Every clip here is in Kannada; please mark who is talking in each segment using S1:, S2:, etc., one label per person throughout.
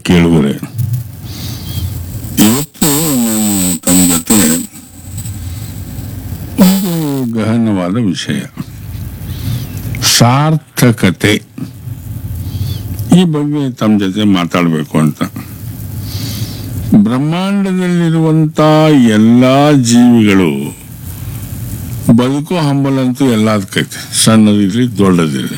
S1: ಕೇಳುವರೆ ಇವತ್ತು ನಾನು ತಮ್ಮ ಜೊತೆ ಒಂದು ಗಹನವಾದ ವಿಷಯ ಸಾರ್ಥಕತೆ ಈ ಬಗ್ಗೆ ತಮ್ಮ ಜೊತೆ ಮಾತಾಡಬೇಕು ಅಂತ ಬ್ರಹ್ಮಾಂಡದಲ್ಲಿರುವಂತ ಎಲ್ಲಾ ಜೀವಿಗಳು ಬದುಕು ಹಂಬಲಂತೂ ಎಲ್ಲದಕ್ಕೈತೆ ಸಣ್ಣದಿರಲಿ ದೊಡ್ಡದಿರಲಿ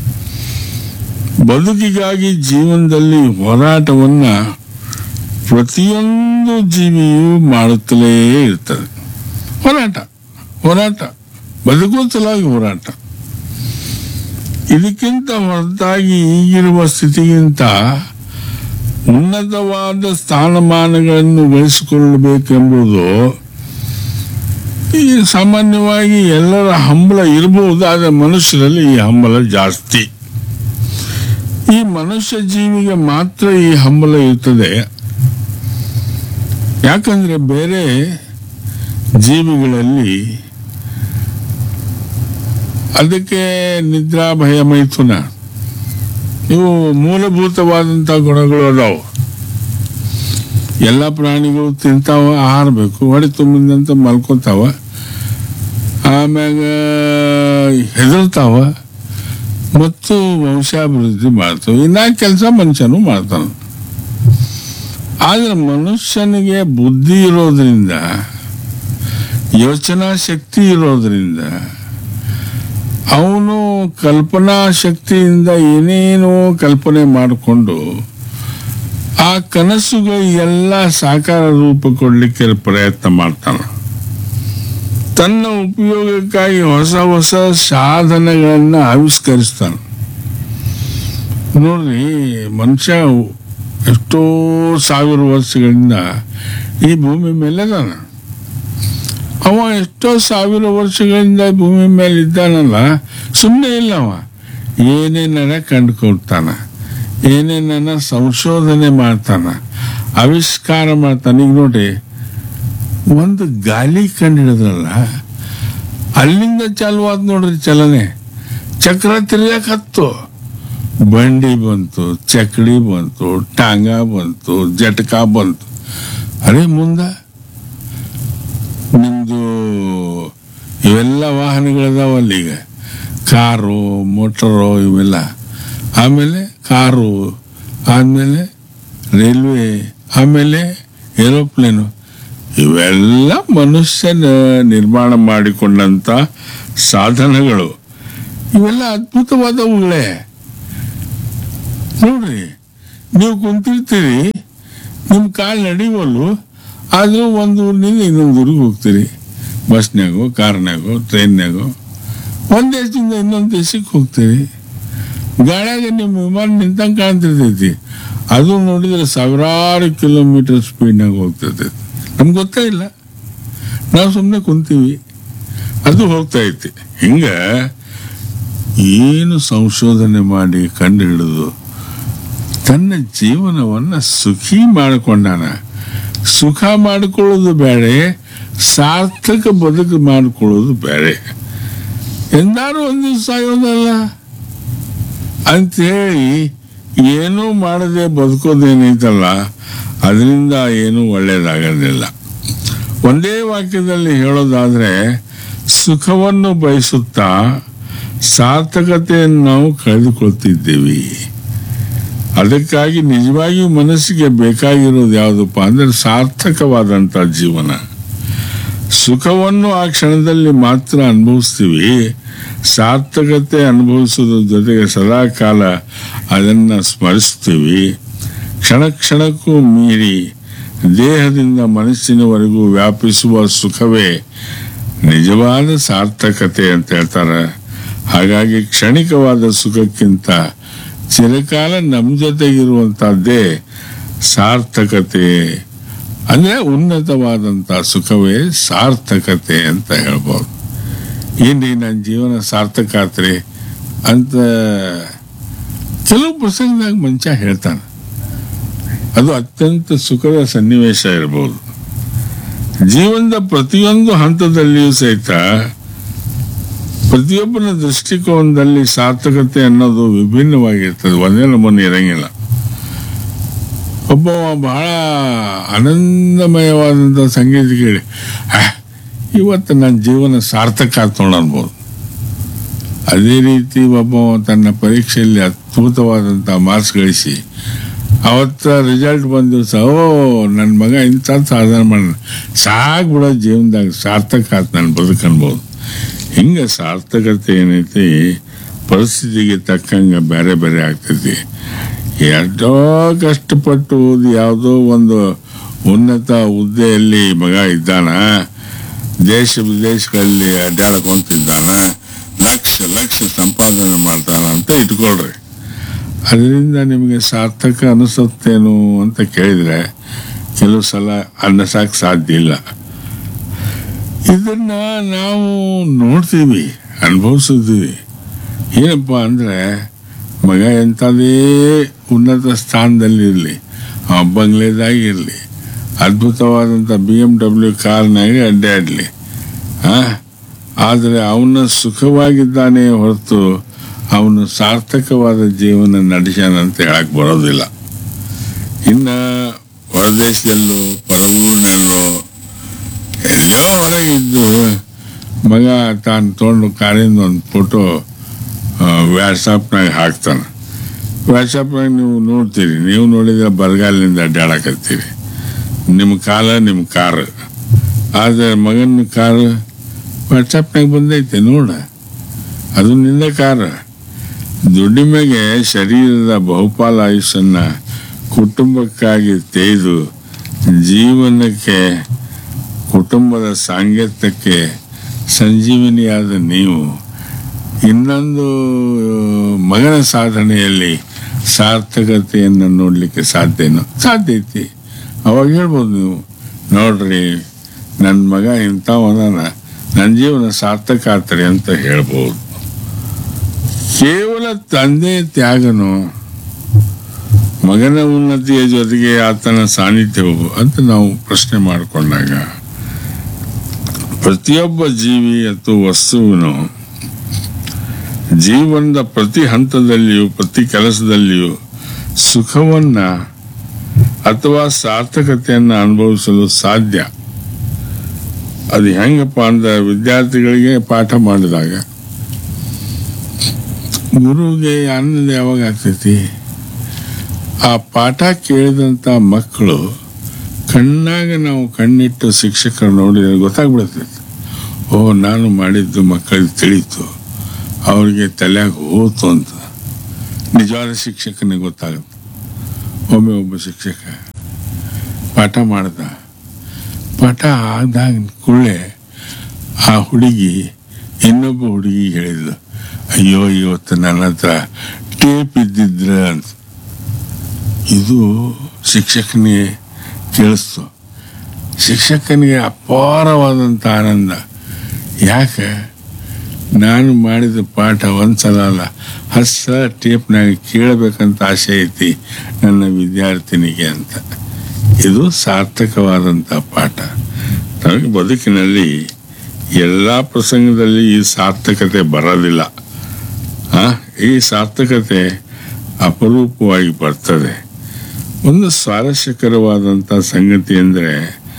S1: ಬದುಕಿಗಾಗಿ ಜೀವನದಲ್ಲಿ ಹೋರಾಟವನ್ನ ಪ್ರತಿಯೊಂದು ಜೀವಿಯೂ ಮಾಡುತ್ತಲೇ ಇರ್ತದೆ ಹೋರಾಟ ಹೋರಾಟ ಬದುಕುವ ಸಲುವಾಗಿ ಹೋರಾಟ ಇದಕ್ಕಿಂತ ಹೊರತಾಗಿ ಈಗಿರುವ ಸ್ಥಿತಿಗಿಂತ ಉನ್ನತವಾದ ಸ್ಥಾನಮಾನಗಳನ್ನು ಗಳಿಸಿಕೊಳ್ಳಬೇಕೆಂಬುದು ಈ ಸಾಮಾನ್ಯವಾಗಿ ಎಲ್ಲರ ಹಂಬಲ ಇರಬಹುದು ಆದರೆ ಮನುಷ್ಯರಲ್ಲಿ ಈ ಹಂಬಲ ಜಾಸ್ತಿ ಈ ಮನುಷ್ಯ ಜೀವಿಗೆ ಮಾತ್ರ ಈ ಹಂಬಲ ಇರ್ತದೆ ಯಾಕಂದ್ರೆ ಬೇರೆ ಜೀವಿಗಳಲ್ಲಿ ಅದಕ್ಕೆ ನಿದ್ರಾ ಭಯ ಮೈಥುನ ಇವು ಮೂಲಭೂತವಾದಂಥ ಗುಣಗಳು ಅದಾವು ಎಲ್ಲ ಪ್ರಾಣಿಗಳು ತಿಂತಾವ ಆಹಾರ ಬೇಕು ಹೊಡೆ ತುಂಬಿದಂತ ಮಲ್ಕೊತಾವ ಆಮ್ಯಾಗ ಹೆದರ್ತಾವ ಮತ್ತು ವಂಶಾಭಿವೃದ್ಧಿ ಮಾಡ್ತಾವೆ ಇನ್ನ ಕೆಲಸ ಮನುಷ್ಯನು ಮಾಡ್ತಾನ ಆದ್ರೆ ಮನುಷ್ಯನಿಗೆ ಬುದ್ಧಿ ಇರೋದ್ರಿಂದ ಯೋಚನಾ ಶಕ್ತಿ ಇರೋದ್ರಿಂದ ಅವನು ಕಲ್ಪನಾ ಶಕ್ತಿಯಿಂದ ಏನೇನೋ ಕಲ್ಪನೆ ಮಾಡಿಕೊಂಡು ಆ ಕನಸುಗಳು ಎಲ್ಲ ಸಾಕಾರ ರೂಪ ಕೊಡ್ಲಿಕ್ಕೆ ಪ್ರಯತ್ನ ಮಾಡ್ತಾನೆ ತನ್ನ ಉಪಯೋಗಕ್ಕಾಗಿ ಹೊಸ ಹೊಸ ಸಾಧನಗಳನ್ನ ಆವಿಷ್ಕರಿಸ್ತಾನೆ ನೋಡ್ರಿ ಮನುಷ್ಯ ಎಷ್ಟೋ ಸಾವಿರ ವರ್ಷಗಳಿಂದ ಈ ಭೂಮಿ ಮೇಲೆ ಅದಾನ ಅವ ಎಷ್ಟೋ ಸಾವಿರ ವರ್ಷಗಳಿಂದ ಭೂಮಿ ಮೇಲೆ ಇದ್ದಾನಲ್ಲ ಸುಮ್ಮನೆ ಇಲ್ಲ ಅವ ಏನೇನಾರ ಕಂಡುಕೊಳ್ತಾನ ಏನೇನ ಸಂಶೋಧನೆ ಮಾಡ್ತಾನ ಆವಿಷ್ಕಾರ ಮಾಡ್ತಾನೆ ಈಗ ನೋಡಿ ಒಂದು ಗಾಲಿ ಕಂಡಿಡಿದ್ರಲ್ಲ ಅಲ್ಲಿಂದ ಚಾಲುವಾದ ನೋಡ್ರಿ ಚಲನೆ ಚಕ್ರ ತಿರ್ಗಕ್ ಹತ್ತು ಬಂಡಿ ಬಂತು ಚಕ್ಡಿ ಬಂತು ಟಾಂಗ ಬಂತು ಜಟಕ ಬಂತು ಅರೆ ಮುಂದ ನಿಮ್ದು ಇವೆಲ್ಲ ವಾಹನಗಳದಾವಲ್ಲ ಈಗ ಕಾರು ಮೋಟರು ಇವೆಲ್ಲ ಆಮೇಲೆ ಕಾರು ಆಮೇಲೆ ರೈಲ್ವೆ ಆಮೇಲೆ ಏರೋಪ್ಲೇನು ಇವೆಲ್ಲ ಮನುಷ್ಯನ ನಿರ್ಮಾಣ ಮಾಡಿಕೊಂಡಂತ ಸಾಧನಗಳು ಇವೆಲ್ಲ ಅದ್ಭುತವಾದವುಗಳೇ ನೋಡ್ರಿ ನೀವು ಕುಂತಿರ್ತೀರಿ ನಿಮ್ಮ ಕಾಲು ನಡಿವಲ್ಲು ಆದರೂ ಒಂದು ಊರಿನಿಂದ ಇನ್ನೊಂದು ಊರಿಗೆ ಹೋಗ್ತೀರಿ ಬಸ್ನ್ಯಾಗೋ ಕಾರ್ನ್ಯಾಗೋ ಟ್ರೈನ್ಯಾಗೋ ಒಂದು ದೇಶದಿಂದ ಇನ್ನೊಂದು ದೇಶಕ್ಕೆ ಹೋಗ್ತೀರಿ ಗಾಡ್ಯಾಗ ನಿಮ್ಮ ವಿಮಾನ ನಿಂತಂಗೆ ಕಾಣ್ತಿರ್ತೈತಿ ಅದು ನೋಡಿದ್ರೆ ಸಾವಿರಾರು ಕಿಲೋಮೀಟರ್ ಸ್ಪೀಡ್ನಾಗ ಹೋಗ್ತಿರ್ತೈತಿ ನಮ್ಗೆ ಗೊತ್ತೇ ಇಲ್ಲ ನಾವು ಸುಮ್ಮನೆ ಕುಂತೀವಿ ಅದು ಹೋಗ್ತಾ ಐತಿ ಹಿಂಗ ಏನು ಸಂಶೋಧನೆ ಮಾಡಿ ಕಂಡು ಹಿಡಿದು ತನ್ನ ಜೀವನವನ್ನ ಸುಖಿ ಮಾಡಿಕೊಂಡಾನ ಸುಖ ಮಾಡಿಕೊಳ್ಳೋದು ಬೇರೆ ಸಾರ್ಥಕ ಬದುಕು ಮಾಡಿಕೊಳ್ಳೋದು ಬೇರೆ ಎಂದಾರು ಒಂದು ದಿವಸ ಸಾಯೋದಲ್ಲ ಅಂಥೇಳಿ ಏನೂ ಮಾಡದೆ ಬದುಕೋದೇನೈತಲ್ಲ ಅದರಿಂದ ಏನೂ ಒಳ್ಳೇದಾಗೋದಿಲ್ಲ ಒಂದೇ ವಾಕ್ಯದಲ್ಲಿ ಹೇಳೋದಾದ್ರೆ ಸುಖವನ್ನು ಬಯಸುತ್ತಾ ಸಾರ್ಥಕತೆಯನ್ನು ನಾವು ಕಳೆದುಕೊಳ್ತಿದ್ದೇವೆ ಅದಕ್ಕಾಗಿ ನಿಜವಾಗಿಯೂ ಮನಸ್ಸಿಗೆ ಬೇಕಾಗಿರೋದು ಯಾವುದಪ್ಪ ಅಂದ್ರೆ ಸಾರ್ಥಕವಾದಂಥ ಜೀವನ ಸುಖವನ್ನು ಆ ಕ್ಷಣದಲ್ಲಿ ಮಾತ್ರ ಅನುಭವಿಸ್ತೀವಿ ಸಾರ್ಥಕತೆ ಅನುಭವಿಸೋದ್ರ ಜೊತೆಗೆ ಸದಾಕಾಲ ಅದನ್ನು ಸ್ಮರಿಸ್ತೀವಿ ಕ್ಷಣ ಕ್ಷಣಕ್ಕೂ ಮೀರಿ ದೇಹದಿಂದ ಮನಸ್ಸಿನವರೆಗೂ ವ್ಯಾಪಿಸುವ ಸುಖವೇ ನಿಜವಾದ ಸಾರ್ಥಕತೆ ಅಂತ ಹೇಳ್ತಾರೆ ಹಾಗಾಗಿ ಕ್ಷಣಿಕವಾದ ಸುಖಕ್ಕಿಂತ ಚಿರಕಾಲ ನಮ್ಮ ಜೊತೆಗಿರುವಂತಹದ್ದೇ ಸಾರ್ಥಕತೆ ಅಂದ್ರೆ ಉನ್ನತವಾದಂತ ಸುಖವೇ ಸಾರ್ಥಕತೆ ಅಂತ ಹೇಳ್ಬೋದು ಏನ್ರಿ ನನ್ನ ಜೀವನ ಸಾರ್ಥಕ ಆತ್ರಿ ಅಂತ ಕೆಲವು ಪ್ರಸಂಗದಾಗ ಮನುಷ್ಯ ಹೇಳ್ತಾನೆ ಅದು ಅತ್ಯಂತ ಸುಖದ ಸನ್ನಿವೇಶ ಇರಬಹುದು ಜೀವನದ ಪ್ರತಿಯೊಂದು ಹಂತದಲ್ಲಿಯೂ ಸಹಿತ ಪ್ರತಿಯೊಬ್ಬನ ದೃಷ್ಟಿಕೋನದಲ್ಲಿ ಸಾರ್ಥಕತೆ ಅನ್ನೋದು ವಿಭಿನ್ನವಾಗಿರ್ತದೆ ಒಂದೇ ನಮೂನೆ ಇರಂಗಿಲ್ಲ ಒಬ್ಬ ಬಹಳ ಆನಂದಮಯವಾದಂಥ ಸಂಗೀತ ಕೇಳಿ "ಆ, ಇವತ್ತು ನನ್ನ ಜೀವನ ಸಾರ್ಥಕ ಆಯ್ತು ನೋಡು ಅನ್ಬೋದು ಅದೇ ರೀತಿ ಒಬ್ಬ ತನ್ನ ಪರೀಕ್ಷೆಯಲ್ಲಿ ಅದ್ಭುತವಾದಂಥ ಮಾರ್ಕ್ಸ್ ಗಳಿಸಿ ಅವತ್ತ ರಿಸಲ್ಟ್ ಬಂದ ದಿವಸ ಓ ನನ್ನ ಮಗ ಇಂಥ ಸಾಧನೆ ಮಾಡ ಸಾಕು ಬಿಡೋ ಜೀವನದಾಗ ಸಾರ್ಥಕ ಆಯ್ತು ನನ್ನ ಬದುಕು ಅನ್ಬೋದು ಹಿಂಗೆ ಸಾರ್ಥಕತೆ ಏನೈತಿ ಪರಿಸ್ಥಿತಿಗೆ ತಕ್ಕಂಗೆ ಬೇರೆ ಬೇರೆ ಆಗ್ತೈತಿ ಎಷ್ಟೋ ಕಷ್ಟಪಟ್ಟು ಓದಿ ಯಾವುದೋ ಒಂದು ಉನ್ನತ ಹುದ್ದೆಯಲ್ಲಿ ಮಗ ಇದ್ದಾನ ದೇಶ ವಿದೇಶಗಳಲ್ಲಿ ಅಡ್ಡಾಡ್ಕೊಂತಿದ್ದಾನ ಲಕ್ಷ ಲಕ್ಷ ಸಂಪಾದನೆ ಮಾಡ್ತಾನ ಅಂತ ಇಟ್ಕೊಳ್ರಿ ಅದರಿಂದ ನಿಮಗೆ ಸಾರ್ಥಕ ಅನಿಸುತ್ತೇನು ಅಂತ ಕೇಳಿದ್ರೆ ಕೆಲವು ಸಲ ಅನ್ನಿಸಕ್ಕೆ ಸಾಧ್ಯ ಇಲ್ಲ ಇದನ್ನ ನಾವು ನೋಡ್ತೀವಿ ಅನುಭವಿಸಿದ್ವಿ ಏನಪ್ಪ ಅಂದರೆ ಮಗ ಎಂಥದೇ ಉನ್ನತ ಸ್ಥಾನದಲ್ಲಿರಲಿ ಆ ಬಂಗ್ಲೆದಾಗಿರಲಿ ಅದ್ಭುತವಾದಂಥ ಬಿ ಎಮ್ ಡಬ್ಲ್ಯೂ ಕಾರ್ನಾಗೆ ಅಡ್ಡಾಡಲಿ ಆದರೆ ಅವನ ಸುಖವಾಗಿದ್ದಾನೆ ಹೊರತು ಅವನು ಸಾರ್ಥಕವಾದ ಜೀವನ ನಡೆಸ್ಯಾನಂತ ಹೇಳಕ್ ಬರೋದಿಲ್ಲ ಇನ್ನು ಹೊರದೇಶದಲ್ಲೋ ಪರವೂರಿನಲ್ಲೋ ಎಲ್ಲೋ ಹೊರಗಿದ್ದು ಮಗ ತಾನು ತೊಗೊಂಡು ಕಾರಿಂದ ಒಂದು ಫೋಟೋ ವ್ಯಾಟ್ಸಪ್ನಾಗ ಹಾಕ್ತಾನೆ ವ್ಯಾಟ್ಸಪ್ನಾಗ ನೀವು ನೋಡ್ತೀರಿ ನೀವು ನೋಡಿದ್ರೆ ಬರಗಾಲಿನಿಂದ ಅಡ್ಡಾಡಕತ್ತೀರಿ ನಿಮ್ಮ ಕಾಲ ನಿಮ್ಮ ಕಾರು ಆದರೆ ಮಗನ ಕಾರು ವಾಟ್ಸಪ್ನಾಗ ಬಂದೈತೆ ನೋಡ ಅದು ನಿಂದ ಕಾರು ದುಡಿಮೆಗೆ ಶರೀರದ ಬಹುಪಾಲ ಆಯುಷನ್ನ ಕುಟುಂಬಕ್ಕಾಗಿ ತೆಗೆದು ಜೀವನಕ್ಕೆ ಕುಟುಂಬದ ಸಾಂಗತ್ಯಕ್ಕೆ ಸಂಜೀವನಿಯಾದ ನೀವು ಇನ್ನೊಂದು ಮಗನ ಸಾಧನೆಯಲ್ಲಿ ಸಾರ್ಥಕತೆಯನ್ನು ನೋಡಲಿಕ್ಕೆ ಸಾಧ್ಯನೋ ಸಾಧ್ಯ ಐತಿ ಅವಾಗ ಹೇಳ್ಬೋದು ನೀವು ನೋಡ್ರಿ ನನ್ನ ಮಗ ಇಂಥವನ ನನ್ನ ಜೀವನ ಸಾರ್ಥಕ ಆತರಿ ಅಂತ ಹೇಳ್ಬೋದು ಕೇವಲ ತಂದೆ ತ್ಯಾಗನು ಮಗನ ಉನ್ನತಿಯ ಜೊತೆಗೆ ಆತನ ಸಾನ್ನಿಧ್ಯವು ಅಂತ ನಾವು ಪ್ರಶ್ನೆ ಮಾಡಿಕೊಂಡಾಗ ಪ್ರತಿಯೊಬ್ಬ ಜೀವಿ ಅಥವಾ ವಸ್ತುವಿನು ಜೀವನದ ಪ್ರತಿ ಹಂತದಲ್ಲಿಯೂ ಪ್ರತಿ ಕೆಲಸದಲ್ಲಿಯೂ ಸುಖವನ್ನ ಅಥವಾ ಸಾರ್ಥಕತೆಯನ್ನು ಅನುಭವಿಸಲು ಸಾಧ್ಯ ಅದು ಹೆಂಗಪ್ಪ ಅಂದ್ರೆ ವಿದ್ಯಾರ್ಥಿಗಳಿಗೆ ಪಾಠ ಮಾಡಿದಾಗ ಗುರುಗೆ ಆನಂದ ಯಾವಾಗ ಆಗ್ತೈತಿ ಆ ಪಾಠ ಕೇಳಿದಂಥ ಮಕ್ಕಳು ಕಣ್ಣಾಗ ನಾವು ಕಣ್ಣಿಟ್ಟು ಶಿಕ್ಷಕರು ನೋಡಿದ್ರೆ ಗೊತ್ತಾಗ್ಬಿಡ್ತೈತಿ ಓ ನಾನು ಮಾಡಿದ್ದು ಮಕ್ಕಳಿಗೆ ತಿಳಿತು ಅವ್ರಿಗೆ ತಲೆಯಾಗ ಹೋತು ಅಂತ ನಿಜವಾದ ಶಿಕ್ಷಕನಿಗೆ ಗೊತ್ತಾಗುತ್ತೆ ಒಮ್ಮೆ ಒಬ್ಬ ಶಿಕ್ಷಕ ಪಾಠ ಮಾಡ್ದ ಪಾಠ ಆದಾಗ ಕೂಡಲೇ ಆ ಹುಡುಗಿ ಇನ್ನೊಬ್ಬ ಹುಡುಗಿ ಹೇಳಿದ್ಲು ಅಯ್ಯೋ ಇವತ್ತು ನನ್ನ ಹತ್ರ ಟೇಪ್ ಇದ್ದಿದ್ರ ಅಂತ ಇದು ಶಿಕ್ಷಕನಿಗೆ ಕೇಳಿಸ್ತು ಶಿಕ್ಷಕನಿಗೆ ಅಪಾರವಾದಂಥ ಆನಂದ ಯಾಕೆ ನಾನು ಮಾಡಿದ ಪಾಠ ಒಂದ್ಸಲ ಅಲ್ಲ ಹತ್ತು ಸಲ ಟೇಪ್ನಾಗ ಕೇಳಬೇಕಂತ ಆಸೆ ಐತಿ ನನ್ನ ವಿದ್ಯಾರ್ಥಿನಿಗೆ ಅಂತ ಇದು ಸಾರ್ಥಕವಾದಂಥ ಪಾಠ ನಮಗೆ ಬದುಕಿನಲ್ಲಿ ಎಲ್ಲ ಪ್ರಸಂಗದಲ್ಲಿ ಈ ಸಾರ್ಥಕತೆ ಬರೋದಿಲ್ಲ ಆ, ಈ ಸಾರ್ಥಕತೆ ಅಪರೂಪವಾಗಿ ಬರ್ತದೆ ಒಂದು ಸ್ವಾರಸ್ಯಕರವಾದಂಥ ಸಂಗತಿ ಅಂದರೆ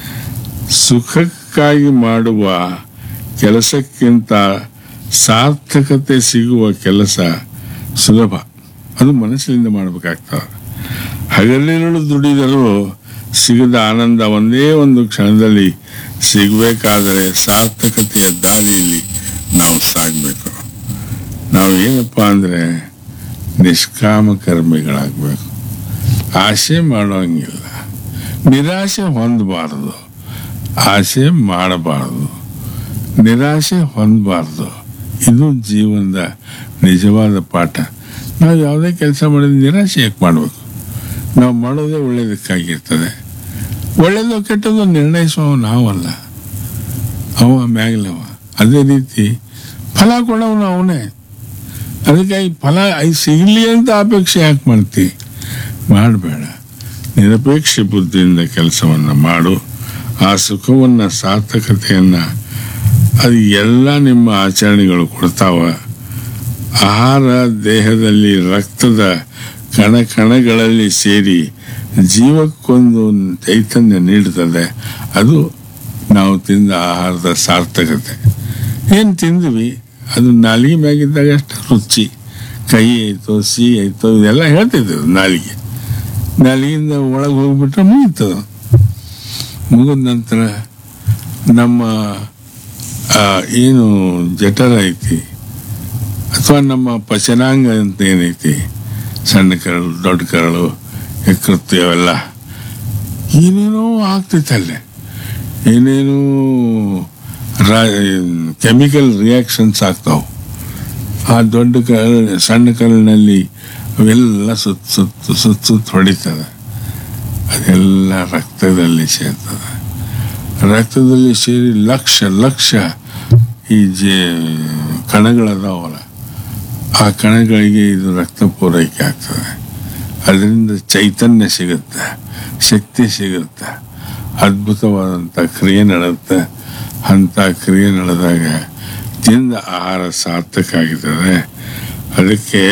S1: ಸುಖಕ್ಕಾಗಿ ಮಾಡುವ ಕೆಲಸಕ್ಕಿಂತ ಸಾರ್ಥಕತೆ ಸಿಗುವ ಕೆಲಸ ಸುಲಭ ಅದು ಮನಸ್ಸಿನಿಂದ ಮಾಡಬೇಕಾಗ್ತದೆ ಹಗಲಿರುಳು ದುಡಿದರೂ ಸಿಗದ ಆನಂದ ಒಂದೇ ಒಂದು ಕ್ಷಣದಲ್ಲಿ ಸಿಗಬೇಕಾದರೆ ಸಾರ್ಥಕತೆಯ ದಾರಿಯಲ್ಲಿ ನಾವು ಸಾಗಬೇಕು ನಾವು ಏನಪ್ಪ ಅಂದರೆ ನಿಷ್ಕಾಮ ಕರ್ಮಿಗಳಾಗಬೇಕು ಆಸೆ ಮಾಡೋಂಗಿಲ್ಲ ನಿರಾಶೆ ಹೊಂದಬಾರದು ಆಸೆ ಮಾಡಬಾರದು ನಿರಾಶೆ ಹೊಂದಬಾರ್ದು ಇದು ಜೀವನದ ನಿಜವಾದ ಪಾಠ ನಾವು ಯಾವುದೇ ಕೆಲಸ ಮಾಡಿದ್ರೆ ನಿರಾಶೆ ಯಾಕೆ ಮಾಡಬೇಕು ನಾವು ಮಾಡೋದೇ ಒಳ್ಳೇದಕ್ಕಾಗಿರ್ತದೆ ಒಳ್ಳೇದು ಕೆಟ್ಟದ್ದು ನಿರ್ಣಯಿಸುವ ನಾವಲ್ಲ ಅವ ಮ್ಯಾಗ್ಲವ ಅದೇ ರೀತಿ ಫಲ ಕೊಡೋನು ಅವನೇ ಅದಕ್ಕಾಗಿ ಫಲ ಐ- ಸಿಗ್ಲಿ ಅಂತ ಅಪೇಕ್ಷೆ ಯಾಕೆ ಮಾಡ್ತಿ ಮಾಡಬೇಡ ನಿರಪೇಕ್ಷ ಬುದ್ಧಿಯಿಂದ ಕೆಲಸವನ್ನು ಮಾಡು ಆ ಸುಖವನ್ನು ಸಾರ್ಥಕತೆಯನ್ನು ಅದು ಎಲ್ಲ ನಿಮ್ಮ ಆಚರಣೆಗಳು ಕೊಡ್ತಾವ ಆಹಾರ ದೇಹದಲ್ಲಿ ರಕ್ತದ ಕಣ ಕಣಗಳಲ್ಲಿ ಸೇರಿ ಜೀವಕ್ಕೊಂದು ಚೈತನ್ಯ ನೀಡುತ್ತದೆ ಅದು ನಾವು ತಿಂದ ಆಹಾರದ ಸಾರ್ಥಕತೆ ಏನು ತಿಂದ್ವಿ ಅದು ನಾಲಿಗೆ ಮ್ಯಾಗಿದ್ದಾಗ ಅಷ್ಟು ರುಚಿ ಕೈ ಆಯ್ತೋ ಸಿಹಿ ಆಯ್ತೋ ಇದೆಲ್ಲ ಹೇಳ್ತಿದ್ದೆ ನಾಲಿಗೆ ನಾಲಿಗೆಯಿಂದ ಒಳಗೆ ಹೋಗ್ಬಿಟ್ರೆ ಮುಗೀತದ ಮುಗಿದ ನಂತರ ನಮ್ಮ ಆ, ಏನು ಜಠರ ಐತಿ ಅಥವಾ ನಮ್ಮ ಪಚನಾಂಗ ಅಂತ ಏನೈತಿ ಸಣ್ಣ ಕರಳು ದೊಡ್ಡ ಕರಳು ಯಕೃತ್ತು ಅವೆಲ್ಲ ಏನೇನೋ ಆಗ್ತೈತೆ ಅಲ್ಲೇ ಏನೇನೋ ಕೆಮಿಕಲ್ ರಿಯಾಕ್ಷನ್ಸ್ ಆಗ್ತಾವೆ ಆ ದೊಡ್ಡ ಕರಳು ಸಣ್ಣ ಕರಳಿನಲ್ಲಿ ಅವೆಲ್ಲ ಸುತ್ತ ಸುತ್ತ ಸುತ್ತ ಸುತ್ತ ಹೊಡಿತದೆ ಅದೆಲ್ಲ ರಕ್ತದಲ್ಲಿ ಸೇರ್ತದೆ ರಕ್ತದಲ್ಲಿ ಸೇರಿ ಲಕ್ಷ ಲಕ್ಷ ಈ ಜೇ ಕಣಗಳದಾವಲ್ಲ ಆ ಕಣಗಳಿಗೆ ಇದು ರಕ್ತ ಪೂರೈಕೆ ಆಗ್ತದೆ ಅದರಿಂದ ಚೈತನ್ಯ ಸಿಗುತ್ತೆ ಶಕ್ತಿ ಸಿಗುತ್ತೆ ಅದ್ಭುತವಾದಂಥ ಕ್ರಿಯೆ ನಡೆಯುತ್ತೆ ಅಂಥ ಕ್ರಿಯೆ ನಡೆದಾಗ ತಿಂದ ಆಹಾರ ಸಾರ್ಥಕ ಆಗಿರ್ತದೆ ಅದಕ್ಕೆ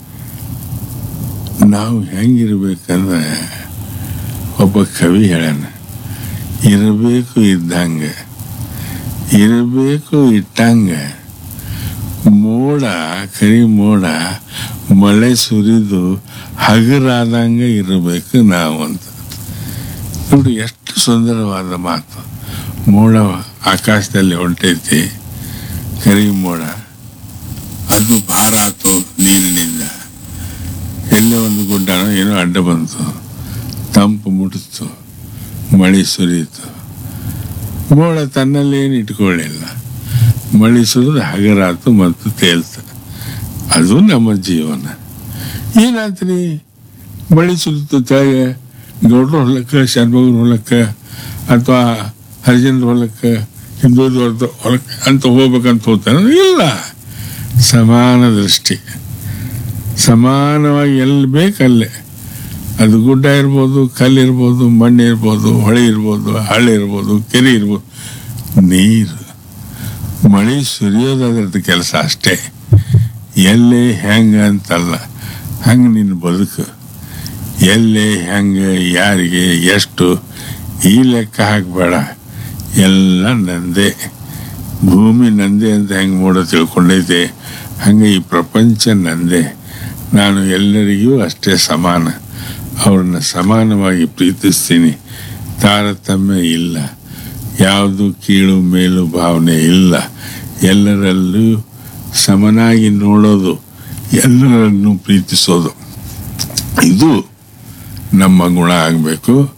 S1: ನಾವು ಹೆಂಗಿರ್ಬೇಕಂದ್ರೆ ಒಬ್ಬ ಕವಿ ಹೇಳ್ಯಾನ ಇರಬೇಕು ಇದ್ದಂಗೆ ಇರಬೇಕು ಇಟ್ಟಂಗೆ ಮೋಡ ಕರಿ ಮೋಡ ಮಳೆ ಸುರಿದು ಹಗರಾದಂಗೆ ಇರಬೇಕು ನಾವು ಅಂತ ನೋಡಿ ಎಷ್ಟು ಸುಂದರವಾದ ಮಾತು ಮೋಡ ಆಕಾಶದಲ್ಲಿ ಹೊಂಟೈತಿ ಕರಿ ಮೋಡ ಅದು ಭಾರ ಆತು ನೀರಿನಿಂದ ಎಲ್ಲೇ ಒಂದು ಗುಡ್ಡಾಣ ಏನೋ ಅಡ್ಡ ಬಂತು ತಂಪು ಮುಟ್ಟಿತು ಮಳೆ ಸುರಿಯಿತು ಮೋಡ ತನ್ನಲ್ಲಿ ಏನು ಇಟ್ಕೊಳ್ಳಿಲ್ಲ ಮಳೆ ಸುರಿದು ಹಗರಾತು ಮತ್ತು ತೇಲ್ತು ಅದು ನಮ್ಮ ಜೀವನ ಏನಾತ್ರಿ ಮಳೆ ಸುರಿತು ತೆಳಗೆ ಗೌಡ್ರ ಹೊಲಕ್ಕೆ ಶರ್ಮಗ್ರ ಹೊಲಕ್ಕೆ ಅಥವಾ ಹರಿಜನರ ಹೊಲಕ್ಕೆ ಹಿಂದೂದವ್ರದ್ದು ಹೊಲಕ್ಕೆ ಅಂತ ಹೋಗ್ಬೇಕಂತ ಹೋಗ್ತಾನೆ ಇಲ್ಲ ಸಮಾನ ದೃಷ್ಟಿ ಸಮಾನವಾಗಿ ಎಲ್ಲಿ ಬೇಕಲ್ಲೇ ಅದು ಗುಡ್ಡ ಇರ್ಬೋದು ಕಲ್ಲು ಇರ್ಬೋದು ಮಣ್ಣು ಇರ್ಬೋದು ಹೊಳೆ ಇರ್ಬೋದು ಹಳ್ಳಿ ಇರ್ಬೋದು ಕೆರೆ ಇರ್ಬೋದು ನೀರು ಮಳೆ ಸುರಿಯೋದು ಅದ್ರದ್ದು ಕೆಲಸ ಅಷ್ಟೇ ಎಲ್ಲಿ ಹೆಂಗೆ ಅಂತಲ್ಲ ಹಂಗೆ ನಿನ್ನ ಬದುಕು ಎಲ್ಲಿ ಹೆಂಗೆ ಯಾರಿಗೆ ಎಷ್ಟು ಈ ಲೆಕ್ಕ ಹಾಕಬೇಡ ಎಲ್ಲ ನಂದೇ ಭೂಮಿ ನಂದೇ ಅಂತ ಹೆಂಗೆ ಮೂಡ ತಿಳ್ಕೊಂಡೈತೆ ಹಂಗೆ ಈ ಪ್ರಪಂಚ ನಂದೇ ನಾನು ಎಲ್ಲರಿಗೂ ಅಷ್ಟೇ ಸಮಾನ ಅವ್ರನ್ನ ಸಮಾನವಾಗಿ ಪ್ರೀತಿಸ್ತೀನಿ ತಾರತಮ್ಯ ಇಲ್ಲ ಯಾವುದು ಕೀಳು ಮೇಲು ಭಾವನೆ ಇಲ್ಲ ಎಲ್ಲರಲ್ಲೂ ಸಮನಾಗಿ ನೋಡೋದು ಎಲ್ಲರನ್ನು ಪ್ರೀತಿಸೋದು ಇದು ನಮ್ಮ ಗುಣ ಆಗಬೇಕು